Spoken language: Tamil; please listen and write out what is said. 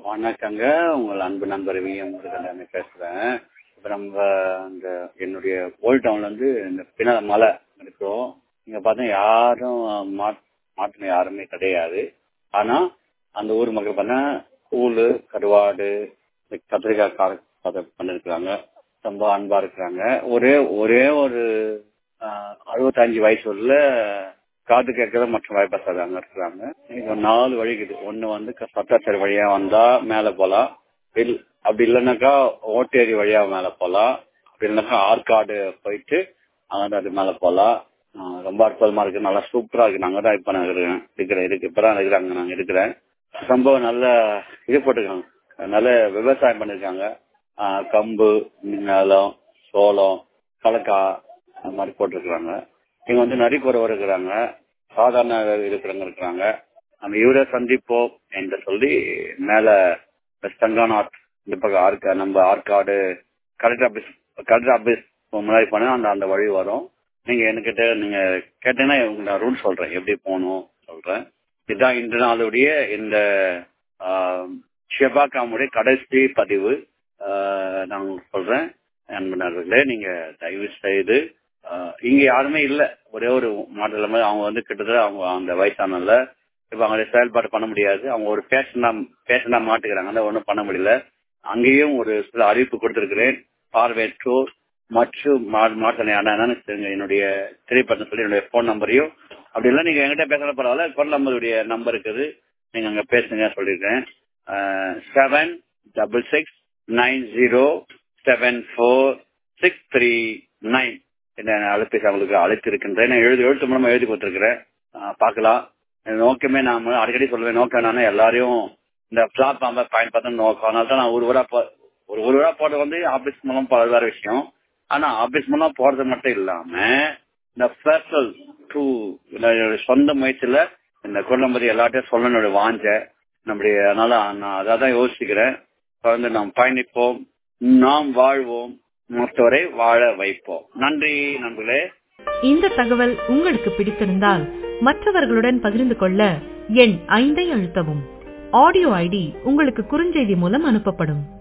வணக்கங்க உங்கள் அன்பு நண்பர் வி எம் முருகன் பேசுறேன் இப்ப நம்ம இந்த என்னுடைய ஓல்ட் டவுன்ல இருந்து இந்த பின்னால மலை இருக்கிறோம் இங்க பார்த்தா யாரும் மாட்- மாட்டுன யாருமே கிடையாது ஆனா அந்த ஊர் மக்கள் பார்த்தா கூழு கருவாடு இந்த கத்திரிக்காய் கார அதை பண்ணிருக்கிறாங்க ரொம்ப அன்பா இருக்கிறாங்க ஒரே ஒரே ஒரு ஆஹ், அறுபத்தஞ்சு வயசு உள்ள காது கேட்கற மற்றும் வாய்ப்பாசாங்க இருக்கிறாங்க இங்க நாலு வழி இருக்குது ஒண்ணு வந்து க- சத்தாச்சேரி வழியா வந்தா மேல போலாம் இல் அப்படி இல்லைன்னாக்கா ஓட்டேரி வழியா மேல போலாம் அப்படி இல்லைனாக்கா ஆற்காடு போயிட்டு அங்க அது மேல போலாம் ஆஹ், ரொம்ப அற்புதமா இருக்கு நல்லா சூப்பரா இருக்கு நாங்க தான் இப்ப நான் இருக்கிறேன் இருக்கிறேன் இருக்கு இப்பதான் இருக்கிறாங்க நாங்க இருக்கிறேன் ரொம்ப நல்ல இது போட்டிருக்காங்க நல்ல விவசாயம் பண்ணிருக்காங்க ஆஹ், கம்பு நிலம் சோளம் கலக்காய் அந்த மாதிரி போட்டிருக்கிறாங்க இங்க வந்து நரிக்குறவர் இருக்கிறாங்க சாதாரண இருக்கிறவங்க இருக்கிறாங்க நம்ம இவரை சந்திப்போம் என்று சொல்லி மேல வெஸ்டங்கானாத் இந்த பக்கம் ஆர்கா நம்ம Arcot collector office collector office முன்னாடி போனா அந்த அந்த வழி வரும் நீங்க என்கிட்ட நீங்க கேட்டீங்கன்னா உங்களுக்கு நான் ரூட் சொல்றேன் எப்படி போகணும் சொல்றேன் இதுதான் இன்று நாளுடைய இந்த ஷெபாக்காமுடைய கடைசி பதிவு ஆஹ் நான் உங்களுக்கு சொல்றேன் அன்பனர்களே நீங்க தயவு செய்து ஆஹ் இங்க யாருமே இல்ல ஒரே ஒரு மாடல் மாதிரி அவங்க வந்து கிட்டத்தட்ட அவங்க அந்த வயசானல இப்ப அவங்க செயல்பாடு பண்ண முடியாது அவங்க ஒரு பேஷனா பேஷனா மாட்டுக்கிறாங்க அதை ஒண்ணும் பண்ண முடியல அங்கேயும் ஒரு சில அறிவிப்பு கொடுத்திருக்கிறேன் பார்வையற்றோர் மற்றும் மா- மாற்றுத்திறனாளி அண்ணா என்னுடைய திரைப்படம் சொல்லி என்னுடைய போன் நம்பரையும் அப்படி இல்லை நீங்க என்கிட்ட பேசுற பரவாயில்ல குரல் நம்பருடைய நம்பர் இருக்குது நீங்க அங்க பேசுங்க சொல்லியிருக்கேன் seven double six nine zero seven four six three nine என்ன அழைப்பேசி அவங்களுக்கு அழைத்திருக்கின்றேன் நான் எழுதி எழுத்து மூலமா எழுதி கொடுத்துருக்கிறேன் ஆஹ் பார்க்கலாம் என் நோக்கமே நாம அடிக்கடி சொல்லுவேன் நோக்கம் நானே எல்லாரையும் இந்த பிளாட்ஃபார்ம் பயன்படுத்த நோக்கம் அதனால தான் நான் ஒரு ஊரா போ- ஒரு ஒரு ஊரா போறது வந்து ஆபீஸ் மூலம் போறது வேற விஷயம் ஆனா ஆபீஸ் மூலம் போறது மட்டும் இல்லாம இந்த பர்சனல் டூ சொந்த முயற்சியில இந்த குடும்பத்தை எல்லாத்தையும் சொல்லணும் வாஞ்ச நம்முடைய அதனால நான் அதான் யோசிக்கிறேன் தொடர்ந்து நாம் பயணிப்போம் நாம் வாழ்வோம் மற்றவரை வாழ வைப்போம் நன்றி நண்பர்களே இந்த தகவல் உங்களுக்கு பிடித்திருந்தால் மற்றவர்களுடன் பகிர்ந்து கொள்ள எண் ஐந்தை அழுத்தவும் ஆடியோ ஐடி உங்களுக்கு குறுஞ்செய்தி மூலம் அனுப்பப்படும்